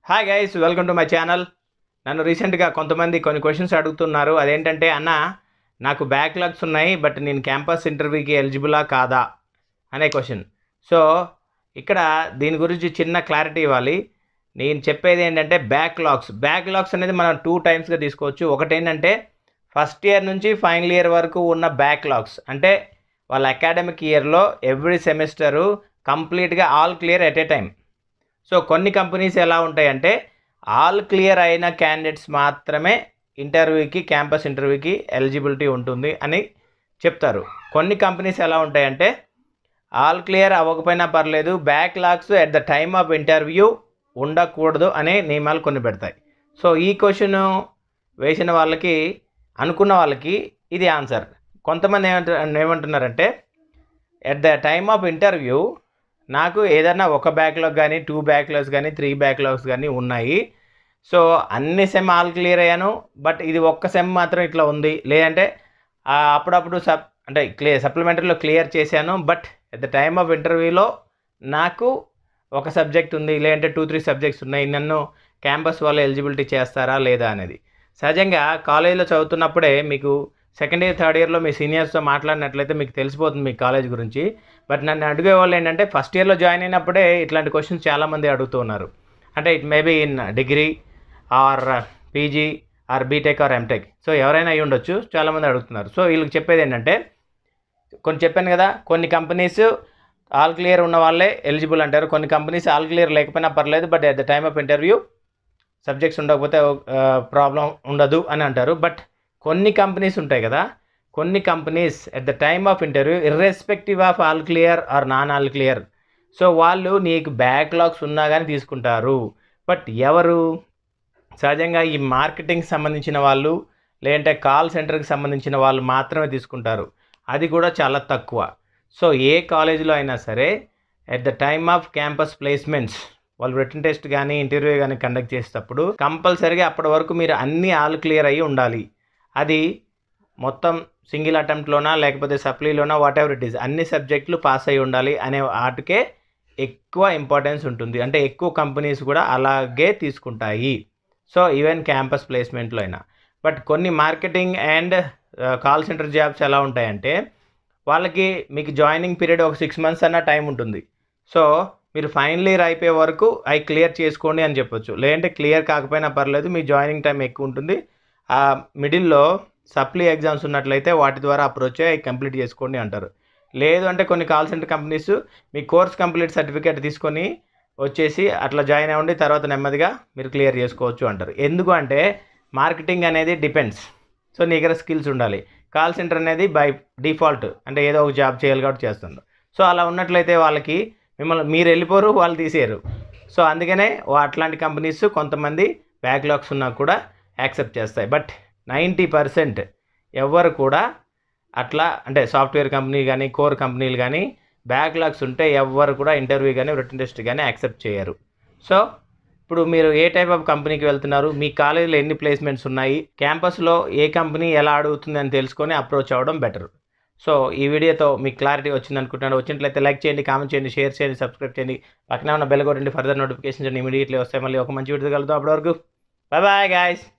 hi guys welcome to my channel నన్ను రీసెంట్గా కొంతమంది కొన్ని క్వశ్చన్స్ అడుగుతున్నారు అదేంటంటే అన్న నాకు బ్యాక్లాగ్స్ ఉన్నాయి బట్ నేను క్యాంపస్ ఇంటర్వ్యూకి ఎలిజిబులా కాదా అనే క్వశ్చన్ సో ఇక్కడ దీని గురించి చిన్న క్లారిటీ ఇవ్వాలి నేను చెప్పేది ఏంటంటే బ్యాక్లాగ్స్ బ్యాక్లాగ్స్ అనేది మనం టూ టైమ్స్గా తీసుకోవచ్చు ఒకటి ఏంటంటే ఫస్ట్ ఇయర్ నుంచి ఫైనల్ ఇయర్ వరకు ఉన్న బ్యాక్లాగ్స్ అంటే వాళ్ళ అకాడమిక్ ఇయర్లో ఎవ్రీ సెమిస్టరు కంప్లీట్గా all clear at a time so కొన్ని కంపెనీస్ ఎలా ఉంటాయంటే ఆల్ క్లియర్ అయిన క్యాండిడేట్స్ మాత్రమే ఇంటర్వ్యూకి క్యాంపస్ ఇంటర్వ్యూకి ఎలిజిబిలిటీ ఉంటుంది అని చెప్తారు కొన్ని కంపెనీస్ ఎలా ఉంటాయంటే ఆల్ క్లియర్ అవ్వకపోయినా పర్లేదు backlogs at the time of interview ఉండకూడదు అనే నియమాలు కొన్ని పెడతాయి సో ఈ క్వశ్చన్ వేసిన వాళ్ళకి అనుకున్న వాళ్ళకి ఇది ఆన్సర్ కొంతమంది ఏమంట ఏమంటున్నారంటే at the time of interview నాకు ఏదైనా ఒక బ్యాక్లాగ్ కానీ టూ బ్యాక్లాగ్స్ కానీ త్రీ బ్యాక్లాగ్స్ కానీ ఉన్నాయి సో అన్ని సెమ్ ఆల్ క్లియర్ అయ్యాను బట్ ఇది ఒక్క సెమ్ మాత్రం ఇట్లా ఉంది లేదంటే ఆ, అప్పుడప్పుడు సబ్ అంటే క్లియర్ సప్లిమెంటరీలో క్లియర్ చేశాను but at the time of ఇంటర్వ్యూలో నాకు ఒక సబ్జెక్ట్ ఉంది లేదంటే టూ త్రీ సబ్జెక్ట్స్ ఉన్నాయి నన్ను క్యాంపస్ వాళ్ళు ఎలిజిబిలిటీ చేస్తారా లేదా అనేది సహజంగా కాలేజీలో చదువుతున్నప్పుడే మీకు సెకండ్ ఇయర్ థర్డ్ ఇయర్లో మీ సీనియర్స్తో మాట్లాడినట్లయితే మీకు తెలిసిపోతుంది మీ కాలేజ్ గురించి బట్ నన్ను అడిగే వాళ్ళు ఏంటంటే ఫస్ట్ ఇయర్లో జాయిన్ అయినప్పుడే ఇట్లాంటి క్వశ్చన్స్ చాలామంది అడుగుతూ ఉన్నారు అంటే it maybe in degree or PG or BTech or MTech so ఎవరైనా అయి ఉండొచ్చు చాలామంది అడుగుతున్నారు సో వీళ్ళకి చెప్పేది ఏంటంటే కొన్ని చెప్పాను కదా కొన్ని కంపెనీస్ ఆల్ క్లియర్ ఉన్న వాళ్ళే ఎలిజిబుల్ అంటారు కొన్ని కంపెనీస్ ఆల్ క్లియర్ లేకపోయినా పర్లేదు but at the time of interview subjects ఉండకపోతే ప్రాబ్లం ఉండదు అని అంటారు బట్ కొన్ని కంపెనీస్ ఉంటాయి కదా కొన్ని companies at the time of interview irrespective of all clear or non all clear so వాళ్ళు నీకు బ్యాక్లాగ్స్ ఉన్నా కానీ తీసుకుంటారు బట్ ఎవరు సహజంగా ఈ మార్కెటింగ్ సంబంధించిన వాళ్ళు లేదంటే కాల్ సెంటర్కి సంబంధించిన వాళ్ళు మాత్రమే తీసుకుంటారు అది కూడా చాలా తక్కువ సో ఏ కాలేజీలో అయినా సరే at the time of campus placements వాళ్ళు రిటర్న్ టెస్ట్ కానీ ఇంటర్వ్యూ కానీ కండక్ట్ చేసేటప్పుడు కంపల్సరీగా అప్పటి వరకు మీరు అన్ని ఆల్ క్లియర్ అయ్యి ఉండాలి అది మొత్తం సింగిల్ అటెంప్ట్లోనా లేకపోతే సప్లీలోనా వాట్ ఎవర్ ఇట్ ఈస్ అన్ని సబ్జెక్టులు పాస్ అయి ఉండాలి అనే వాటికే ఎక్కువ ఇంపార్టెన్స్ ఉంటుంది అంటే ఎక్కువ కంపెనీస్ కూడా అలాగే తీసుకుంటాయి సో ఈవెన్ క్యాంపస్ ప్లేస్మెంట్లో అయినా బట్ కొన్ని marketing and call centre jobs ఎలా ఉంటాయంటే వాళ్ళకి మీకు జాయినింగ్ పీరియడ్ ఒక సిక్స్ మంత్స్ అన్న టైం ఉంటుంది సో మీరు ఫైనల్ ఇయర్ అయిపోయే వరకు అవి క్లియర్ చేసుకోండి అని చెప్పొచ్చు లేదంటే క్లియర్ కాకపోయినా పర్లేదు మీ జాయినింగ్ టైం ఎక్కువ ఉంటుంది ఆ మిడిల్లో సప్లీ ఎగ్జామ్స్ ఉన్నట్లయితే వాటి ద్వారా అప్రోచ్ అయ్యి కంప్లీట్ చేసుకోండి అంటారు లేదు అంటే కొన్ని కాల్ సెంటర్ కంపెనీస్ మీ కోర్స్ కంప్లీట్ సర్టిఫికేట్ తీసుకొని వచ్చేసి అట్లా జాయిన్ అవ్వండి తర్వాత నెమ్మదిగా మీరు క్లియర్ చేసుకోవచ్చు అంటారు ఎందుకు అంటే మార్కెటింగ్ అనేది డిపెండ్స్ సో నీ దగ్గర స్కిల్స్ ఉండాలి కాల్ సెంటర్ అనేది బై డిఫాల్ట్ అంటే ఏదో ఒక జాబ్ చేయాలి కాబట్టి చేస్తుంది సో అలా ఉన్నట్లయితే వాళ్ళకి మిమ్మల్ని మీరు వెళ్ళిపోరు వాళ్ళు తీసేయరు సో అందుకనే వా- అట్లాంటి కంపెనీస్ కొంతమంది బ్యాక్లాగ్స్ ఉన్నా కూడా యాక్సెప్ట్ చేస్తాయి బట్ నైంటీ పర్సెంట్ ఎవరు కూడా అట్లా అంటే సాఫ్ట్వేర్ కంపెనీ కానీ కోర్ కంపెనీలు కానీ బ్యాక్లాగ్స్ ఉంటే ఎవ్వరు కూడా ఇంటర్వ్యూ కానీ రిటర్న్ టెస్ట్ కానీ యాక్సెప్ట్ చేయరు సో ఇప్పుడు మీరు ఏ టైప్ ఆఫ్ కంపెనీకి వెళ్తున్నారు మీ కాలేజీలో ఎన్ని ప్లేస్మెంట్స్ ఉన్నాయి క్యాంపస్లో ఏ కంపెనీ ఎలా అడుగుతుంది అని తెలుసుకొని అప్రోచ్ అవ్వడం బెటర్ సో ఈ వీడియోతో మీకు క్లారిటీ వచ్చింది అనుకుంటున్నాను వచ్చినట్లయితే లైక్ చేయండి కామెంట్ చేయండి షేర్ చేయండి సబ్స్క్రైబ్ చేయండి పక్కన ఉన్న బెల్ కొట్టండి ఫర్దర్ నోటిఫికేషన్స్ ఇమీడియట్లీ వస్తాయి మళ్ళీ ఒక మంచి వీడియో కలుద్దాం అప్పటి వరకు బాయ్ బాయ్ గాయస్